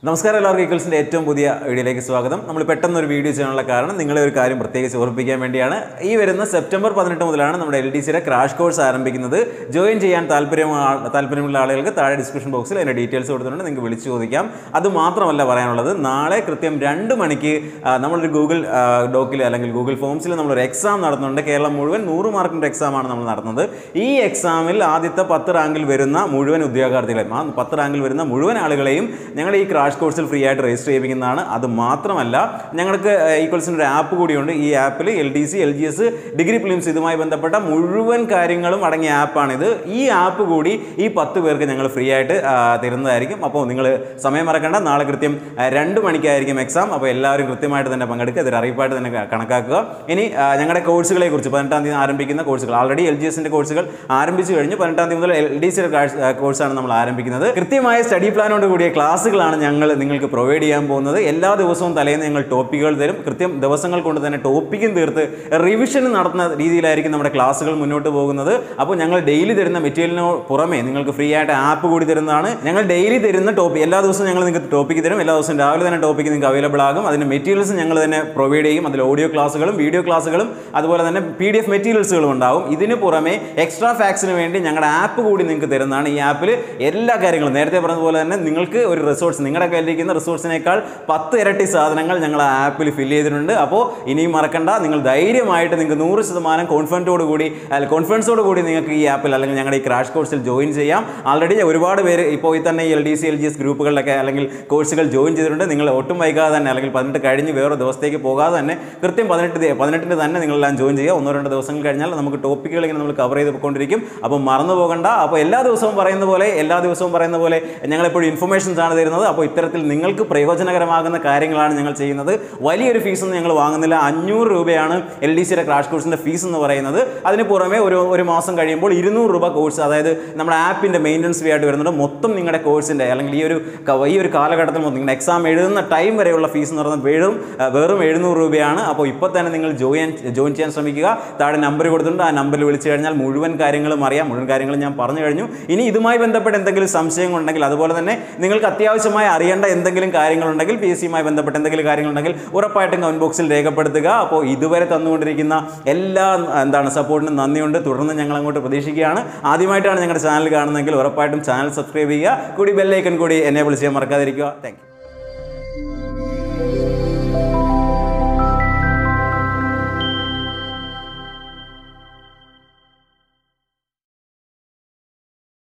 നമസ്കാരം എല്ലാവർക്കും ഈക്വൽസിൻ്റെ ഏറ്റവും പുതിയ വീഡിയോയിലേക്ക് സ്വാഗതം നമ്മൾ പെട്ടെന്ന് ഒരു വീഡിയോ ചെയ്യാനുള്ള കാരണം നിങ്ങളെ ഒരു കാര്യം പ്രത്യേകിച്ച് ഓർമ്മിപ്പിക്കാൻ വേണ്ടിയാണ് ഈ വരുന്ന സെപ്റ്റംബർ പതിനെട്ട് മുതലാണ് നമ്മുടെ എൽ ഡി സിയുടെ ക്രാഷ് കോഴ്സ് ആരംഭിക്കുന്നത് ജോയിൻ ചെയ്യാൻ താല്പര്യം താല്പര്യമുള്ള ആളുകൾക്ക് താഴെ ഡിസ്ക്രിപ്ഷൻ ബോക്സിൽ അതിൻ്റെ ഡീറ്റെയിൽസ് കൊടുത്തിട്ടുണ്ട് നിങ്ങൾക്ക് വിളിച്ചു ചോദിക്കാം അത് മാത്രമല്ല പറയാനുള്ളത് നാളെ കൃത്യം രണ്ട് മണിക്ക് ആ, നമ്മളൊരു ഗൂഗിൾ ഡോക്കിൽ അല്ലെങ്കിൽ ഗൂഗിൾ ഫോംസിൽ നമ്മളൊരു എക്സാം നടത്തുന്നുണ്ട് കേരളം മുഴുവൻ നൂറ് മാർക്കിൻ്റെ എക്സാമാണ് നമ്മൾ നടത്തുന്നത് ഈ എക്സാമിൽ ആദ്യത്തെ പത്ത് റാങ്കിൽ വരുന്ന മുഴുവൻ ഉദ്യോഗാർത്ഥികളെയും ആ പത്ത് റാങ്കിൽ വരുന്ന മുഴുവൻ ആളുകളെയും ഞങ്ങൾ ഈ ക്രാഷ് കോഴ്സിൽ ഫ്രീ ആയിട്ട് രജിസ്റ്റർ ചെയ്യിപ്പിക്കുന്നതാണ് അത് മാത്രമല്ല ഞങ്ങൾക്ക് ഈക്വൽസിൻ്റെ ഒരു ആപ്പ് കൂടിയുണ്ട് ഈ ആപ്പിൽ L D C L G S degree films ഇതുമായി ബന്ധപ്പെട്ട മുഴുവൻ കാര്യങ്ങളും അടങ്ങിയ ആപ്പാണിത് ഈ ആപ്പ് കൂടി ഈ പത്ത് പേർക്ക് ഞങ്ങൾ ഫ്രീ ആയിട്ട് ആ, തരുന്നതായിരിക്കും അപ്പോൾ നിങ്ങൾ സമയം മറക്കണ്ട നാളെ കൃത്യം ആ, രണ്ട് മണിക്കായിരിക്കും എക്സാം അപ്പോൾ എല്ലാവരും കൃത്യമായിട്ട് തന്നെ പങ്കെടുക്കുക ഇതൊരു അറിയിപ്പായിട്ട് തന്നെ ക- കണക്കാക്കുക ഇനി ആ, ഞങ്ങളുടെ കോഴ്സുകളെ കുറിച്ച് പതിനെട്ടാം തീയതി ആരംഭിക്കുന്ന കോഴ്സുകൾ ആൾറെഡി എൽ ജി എസിൻ്റെ കോഴ്സുകൾ ആരംഭിച്ചു കഴിഞ്ഞു പതിനെട്ടാം തീയതി മുതൽ എൽ ഡി സിയുടെ കോഴ്സാണ് നമ്മൾ ആരംഭിക്കുന്നത് കൃത്യമായ സ്റ്റഡി പ്ലാനോട് കൂടിയ ക്ലാസ്സുകളാണ് ഞങ്ങൾ നിങ്ങൾക്ക് പ്രൊവൈഡ് ചെയ്യാൻ പോകുന്നത് എല്ലാ ദിവസവും തലേന്ന് ഞങ്ങൾ ടോപ്പിക്കുകൾ തരും കൃത്യം ദിവസങ്ങൾ കൊണ്ട് തന്നെ ടോപ്പിക്കും തീർത്ത് റിവിഷൻ നടത്തുന്ന രീതിയിലായിരിക്കും നമ്മുടെ ക്ലാസ്സുകൾ മുന്നോട്ട് പോകുന്നത് അപ്പോൾ ഞങ്ങൾ ഡെയിലി തരുന്ന മെറ്റീരിയലിന് പുറമെ നിങ്ങൾക്ക് ഫ്രീ ആയിട്ട് ആപ്പ് കൂടി തരുന്നതാണ് ഞങ്ങൾ ഡെയിലി തരുന്ന ടോപ്പിക് എല്ലാ ദിവസവും ഞങ്ങൾ നിങ്ങൾക്ക് ടോപ്പിക്ക് തരും എല്ലാ ദിവസവും രാവിലെ തന്നെ ടോപ്പിക്ക് നിങ്ങൾക്ക് അവൈലബിൾ ആകും അതിൻ്റെ മെറ്റീരിയൽസ് ഞങ്ങൾ തന്നെ പ്രൊവൈഡ് ചെയ്യും അതിൽ ഓഡിയോ ക്ലാസ്സുകളും വീഡിയോ ക്ലാസ്സുകളും അതുപോലെ തന്നെ പി ഡി എഫ് മെറ്റീരിയൽസുകളും ഉണ്ടാവും ഇതിന് പുറമെ എക്സ്ട്രാ ഫാക്സിന് വേണ്ടി ഞങ്ങളുടെ ആപ്പ് കൂടി നിങ്ങൾക്ക് തരുന്നതാണ് ഈ ആപ്പിൽ എല്ലാ കാര്യങ്ങളും നേരത്തെ പറഞ്ഞതുപോലെ തന്നെ നിങ്ങൾക്ക് ഒരു റിസോഴ്സ് നിങ്ങളുടെ കയ്യിലിരിക്കുന്ന റിസോഴ്സിനേക്കാൾ പത്ത് ഇരട്ടി സാധനങ്ങൾ ഞങ്ങൾ ആ ആപ്പിൽ ഫില്ല് ചെയ്തിട്ടുണ്ട് അപ്പോൾ ഇനിയും മറക്കണ്ട നിങ്ങൾ ധൈര്യമായിട്ട് നിങ്ങൾക്ക് നൂറ് ശതമാനം കോൺഫിഡൻറ്റോട് കൂടി അല്ല കോൺഫിഡൻസോട് കൂടി നിങ്ങൾക്ക് ഈ ആപ്പിൽ അല്ലെങ്കിൽ ഞങ്ങളുടെ ഈ ക്രാഷ് കോഴ്സിൽ ജോയിൻ ചെയ്യാം ആൾറെഡി ഒരുപാട് പേര് ഇപ്പോൾ ഈ തന്നെ ഈ L D C L G S ഗ്രൂപ്പുകളിലൊക്കെ അല്ലെങ്കിൽ കോഴ്സുകൾ ജോയിൻ ചെയ്തിട്ടുണ്ട് നിങ്ങൾ ഒട്ടും വൈകാതെ തന്നെ അല്ലെങ്കിൽ പതിനെട്ട് കഴിഞ്ഞ് വേറെ ദിവസത്തേക്ക് പോകാതെ തന്നെ കൃത്യം പതിനെട്ട് ദി- പതിനെട്ടിന് തന്നെ നിങ്ങളെല്ലാം ജോയിൻ ചെയ്യുക ഒന്നോ രണ്ടോ ദിവസങ്ങൾ കഴിഞ്ഞാൽ നമുക്ക് ടോപ്പിക്കുകൾ ഇങ്ങനെ നമ്മൾ കവർ ചെയ്ത് പോയിക്കൊണ്ടിരിക്കും അപ്പോൾ മറന്നു പോകണ്ട അപ്പോൾ എല്ലാ ദിവസവും പറയുന്ന പോലെ എല്ലാ ദിവസവും പറയുന്ന പോലെ ഞങ്ങളെപ്പോഴും ഇൻഫർമേഷൻസ് ആണ് തരുന്നത് അപ്പോൾ ഇത്തരത്തിൽ നിങ്ങൾക്ക് പ്രയോജനകരമാകുന്ന കാര്യങ്ങളാണ് ഞങ്ങൾ ചെയ്യുന്നത് വലിയൊരു ഫീസൊന്നും ഞങ്ങൾ വാങ്ങുന്നില്ല അഞ്ഞൂറ് രൂപയാണ് എൽ ഡി സിയുടെ ക്രാഷ് കോഴ്സിൻ്റെ ഫീസ് എന്ന് പറയുന്നത് അതിന് പുറമെ ഒരു ഒരു മാസം കഴിയുമ്പോൾ ഇരുന്നൂറ് രൂപ കോഴ്സ് അതായത് നമ്മുടെ ആപ്പിൻ്റെ മെയിൻ്റനൻസ് ഫീ ആയിട്ട് വരുന്നുണ്ട് മൊത്തം നിങ്ങളുടെ കോഴ്സിൻ്റെ അല്ലെങ്കിൽ ഈ ഒരു ക- ഈ ഒരു കാലഘട്ടത്തിൽ മൊത്തം നിങ്ങളുടെ എക്സാം എഴുതുന്ന ടൈം വരെയുള്ള ഫീസ് എന്ന് പറയുന്നത് വെറും ആ, വെറും എഴുന്നൂറ് രൂപയാണ് അപ്പോൾ ഇപ്പോൾ തന്നെ നിങ്ങൾ ജോയിൻ ജോയിൻ ചെയ്യാൻ ശ്രമിക്കുക താഴെ നമ്പർ കൊടുത്തിട്ടുണ്ട് ആ നമ്പറിൽ വിളിച്ചു കഴിഞ്ഞാൽ മുഴുവൻ കാര്യങ്ങളും അറിയാം മുഴുവൻ കാര്യങ്ങളും ഞാൻ പറഞ്ഞു കഴിഞ്ഞു ഇനി ഇതുമായി ബന്ധപ്പെട്ട് എന്തെങ്കിലും സംശയങ്ങളുണ്ടെങ്കിൽ അതുപോലെ തന്നെ നിങ്ങൾക്ക് അത്യാവശ്യമായി അറിയേണ്ട എന്തെങ്കിലും കാര്യങ്ങളുണ്ടെങ്കിൽ പി എസ് സിയുമായി ബന്ധപ്പെട്ട് എന്തെങ്കിലും കാര്യങ്ങളുണ്ടെങ്കിൽ ഉറപ്പായിട്ടും കമൻറ്റ് ബോക്സിൽ രേഖപ്പെടുത്തുക അപ്പോൾ ഇതുവരെ തന്നുകൊണ്ടിരിക്കുന്ന എല്ലാ എന്താണ് സപ്പോർട്ടിനും നന്ദിയുണ്ട് തുടർന്ന് ഞങ്ങൾ അങ്ങോട്ട് പ്രതീക്ഷിക്കുകയാണ് ആദ്യമായിട്ടാണ് ഞങ്ങളുടെ ചാനൽ കാണുന്നതെങ്കിൽ ഉറപ്പായിട്ടും ചാനൽ സബ്സ്ക്രൈബ് ചെയ്യുക കൂടി ബെല്ലൈക്കൺ കൂടി എനേബിൾ ചെയ്യാൻ മറക്കാതിരിക്കുക താങ്ക്